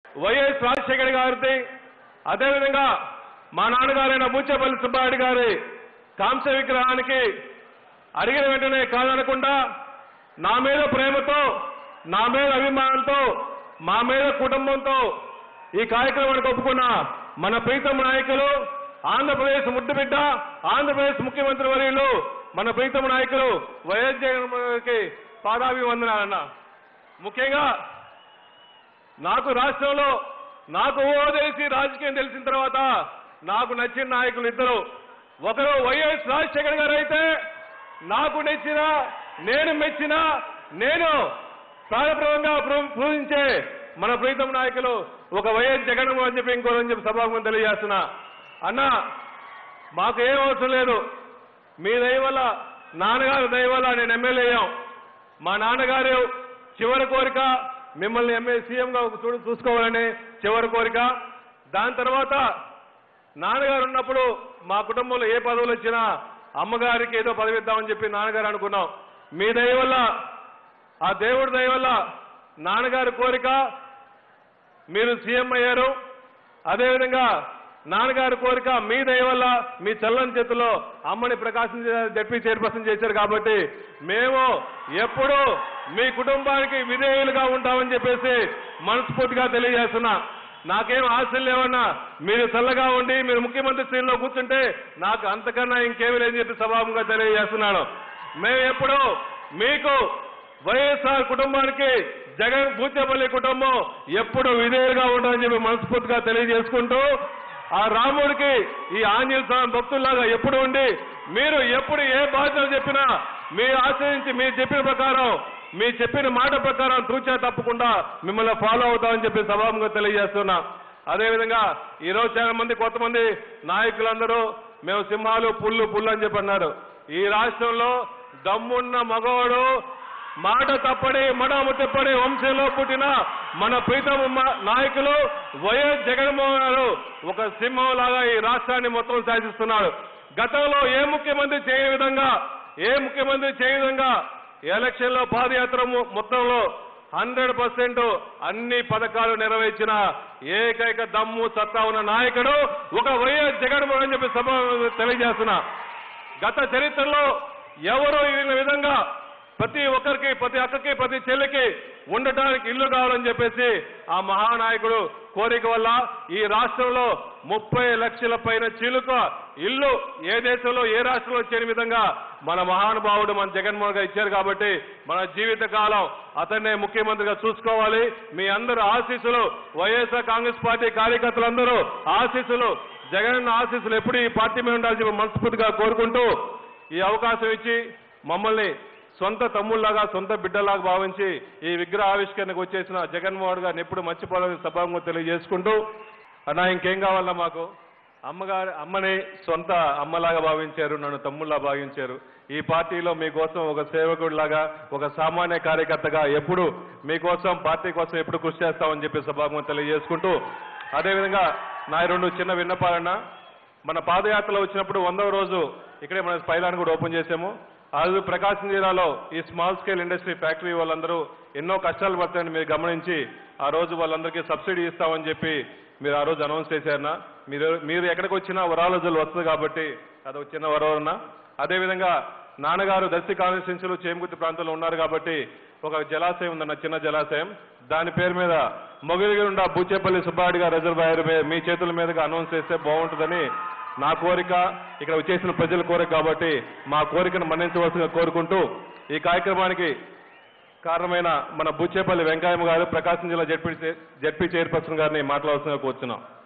YS Rajasekhar గారిది అదేవిధంగా మా నాన్నగారైన బూచేపల్లి సుబ్బారెడ్డి గారి కాంస్య విగ్రహానికి అడిగిన వెంటనే కాదనకుండా నా మీద ప్రేమతో నా మీద అభిమానంతో మా మీద కుటుంబంతో ఈ కార్యక్రమానికి ఒప్పుకున్న మన ప్రీతం నాయకులు ఆంధ్రప్రదేశ్ ముద్దుబిడ్డ ఆంధ్రప్రదేశ్ ముఖ్యమంత్రి వర్యులు మన ప్రీతం నాయకులు వైఎస్ జగన్మోహన్ గారికి పాదాభివందనాలన్న ముఖ్యంగా నాకు రాష్ట్రంలో నాకు ఊహ తెలిసి రాజకీయం తెలిసిన తర్వాత నాకు నచ్చిన నాయకులు ఇద్దరు ఒకరు వైఎస్ రాజశేఖర్ గారు అయితే నాకు నచ్చిన నేను మెచ్చిన నేను ప్రాణప్రదంగా పూ- పూజించే మన ప్రీతం నాయకులు ఒక వైఎస్ జగన్మోహన్ అని చెప్పి ఇంకోరని చెప్పి సభాముఖం తెలియజేస్తున్నా అన్న మాకు ఏం అవసరం లేదు మీ దయ వల్ల నాన్నగారి దయ వల్ల నేను ఎమ్మెల్యే అయ్యాం మా నాన్నగారు చివరి కోరిక మిమ్మల్ని ఎంఏ సీఎంగా చూడు చూసుకోవాలని చివరి కోరిక దాని తర్వాత నాన్నగారు ఉన్నప్పుడు మా కుటుంబంలో ఏ పదవులు వచ్చినా అమ్మగారికి ఏదో పదవి ఇద్దామని చెప్పి నాన్నగారు అనుకున్నాం మీ దయ వల్ల ఆ దేవుడి దయ వల్ల నాన్నగారి కోరిక మీరు సీఎం అయ్యారు అదేవిధంగా నాన్నగారి కోరిక మీ దయ వల్ల మీ చల్లని చేతుల్లో అమ్మని ప్రకాశం జడ్పీ చైర్పర్సన్ చేశారు కాబట్టి మేము ఎప్పుడూ మీ కుటుంబానికి విధేయులుగా ఉంటామని చెప్పేసి మనస్ఫూర్తిగా తెలియజేస్తున్నా నాకేం ఆశలు లేవన్నా మీరు చల్లగా ఉండి మీరు ముఖ్యమంత్రి శ్రేణిలో కూర్చుంటే నాకు అంతకన్నా ఇంకేమీ లేదని చెప్పి సభాముగా తెలియజేస్తున్నాను మేము ఎప్పుడూ మీకు వైఎస్ఆర్ కుటుంబానికి జగన్ బూచేపల్లి కుటుంబం ఎప్పుడు విధేయులుగా ఉంటుందని చెప్పి మనస్ఫూర్తిగా తెలియజేసుకుంటూ ఆ రాముడికి ఈ ఆంజనేయ స్వామి భక్తుల్లాగా ఎప్పుడు ఉండి మీరు ఎప్పుడు ఏ బాధ్యతలు చెప్పినా మీరు ఆశ్రయించి మీరు చెప్పిన ప్రకారం మీ చెప్పిన మాట ప్రకారం తూచా తప్పకుండా మిమ్మల్ని ఫాలో అవుతామని చెప్పి సభాముగా తెలియజేస్తున్నా అదేవిధంగా ఈ రోజు చాలా మంది కొంతమంది నాయకులందరూ మేము సింహాలు పుల్లు పుల్లు అని చెప్పి అన్నారు ఈ రాష్ట్రంలో దమ్మున్న మగవాడు మాట తప్పడి మడము తిప్పడి వంశంలో పుట్టిన మన ప్రీతమ మ- నాయకులు వైఎస్ జగన్మోహన్ గారు ఒక సింహం లాగా ఈ రాష్ట్రాన్ని మొత్తం శాసిస్తున్నాడు గతంలో ఏ ముఖ్యమంత్రి చేయని విధంగా ఏ ముఖ్యమంత్రి చేయని విధంగా ఎలక్షన్ లో పాదయాత్ర మొ- మొత్తంలో హండ్రెడ్ పర్సెంట్ అన్ని పథకాలు నెరవేర్చిన ఏకైక దమ్ము సత్తా ఉన్న నాయకుడు ఒక వైఎస్ జగన్మోహన్ అని చెప్పి సభ తెలియజేస్తున్నా గత చరిత్రలో ఎవరు ఈ విధంగా ప్రతి ఒక్కరికి ప్రతి అక్కకి ప్రతి చెల్లికి ఉండటానికి ఇల్లు కావాలని చెప్పేసి ఆ మహానాయకుడు కోరిక వల్ల ఈ రాష్ట్రంలో ముప్పై లక్షల పైన చిలుక ఇల్లు ఏ దేశంలో ఏ రాష్ట్రంలో చేయని విధంగా మన మహానుభావుడు మన జగన్మోహన్ గారు ఇచ్చారు కాబట్టి మన జీవిత కాలం అతన్నే ముఖ్యమంత్రిగా చూసుకోవాలి మీ అందరూ ఆశీస్సులు వైఎస్ఆర్ కాంగ్రెస్ పార్టీ కార్యకర్తలందరూ ఆశీస్సులు జగన్ ఆశీస్సులు ఎప్పుడు ఈ పార్టీ మీద ఉండాలని చెప్పి మనస్ఫూర్తిగా కోరుకుంటూ ఈ అవకాశం ఇచ్చి మమ్మల్ని సొంత తమ్ముళ్లాగా సొంత బిడ్డలాగా భావించి ఈ విగ్రహ ఆవిష్కరణకు వచ్చేసిన జగన్మోహన్ గారిని ఎప్పుడు మర్చిపోవాలని సభాంగం తెలియజేసుకుంటూ అన్నా ఇంకేం కావాలన్నా మాకు అమ్మగారి అమ్మని సొంత అమ్మలాగా భావించారు నన్ను తమ్ముళ్ళలా భావించారు ఈ పార్టీలో మీకోసం ఒక సేవకుడిలాగా ఒక సామాన్య కార్యకర్తగా ఎప్పుడు మీకోసం పార్టీ కోసం ఎప్పుడు కృషి చేస్తామని చెప్పి సభాగం తెలియజేసుకుంటూ అదేవిధంగా నా రెండు చిన్న విన్నపాలన్నా మన పాదయాత్రలో వచ్చినప్పుడు వందవ రోజు ఇక్కడే మన పైలాన్ కూడా ఓపెన్ చేశాము ఆ రోజు ప్రకాశం జిల్లాలో ఈ స్మాల్ స్కేల్ ఇండస్ట్రీ ఫ్యాక్టరీ వాళ్ళందరూ ఎన్నో కష్టాలు పడతాయని మీరు గమనించి ఆ రోజు వాళ్ళందరికీ సబ్సిడీ ఇస్తామని చెప్పి మీరు ఆ రోజు అనౌన్స్ చేశారన్నా మీరు మీరు ఎక్కడికి వచ్చినా వరాలజులు వస్తుంది కాబట్టి అదొక చిన్న వరవరన్నా అదేవిధంగా నాన్నగారు దర్శి కాన్స్టిట్యున్సీలో చేమకుర్తి ప్రాంతంలో ఉన్నారు కాబట్టి ఒక జలాశయం ఉందన్న చిన్న జలాశయం దాని పేరు మీద మొగిలిగుండా బూచేపల్లి సుబ్బారెడ్డి గారు రిజర్వాయర్ మీ- మీ చేతుల మీదుగా అనౌన్స్ చేస్తే బాగుంటుందని నా కోరిక ఇక్కడ వచ్చేసిన ప్రజల కోరిక కాబట్టి మా కోరికను మన్నించవలసిందిగా కోరుకుంటూ ఈ కార్యక్రమానికి కారణమైన మన బుచ్చేపల్లి వెంకయ్య గారు ప్రకాశం జిల్లా జడ్పీ జడ్పీ చైర్పర్సన్ గారిని మాట్లాడాల్సిందిగా కూర్చున్నాం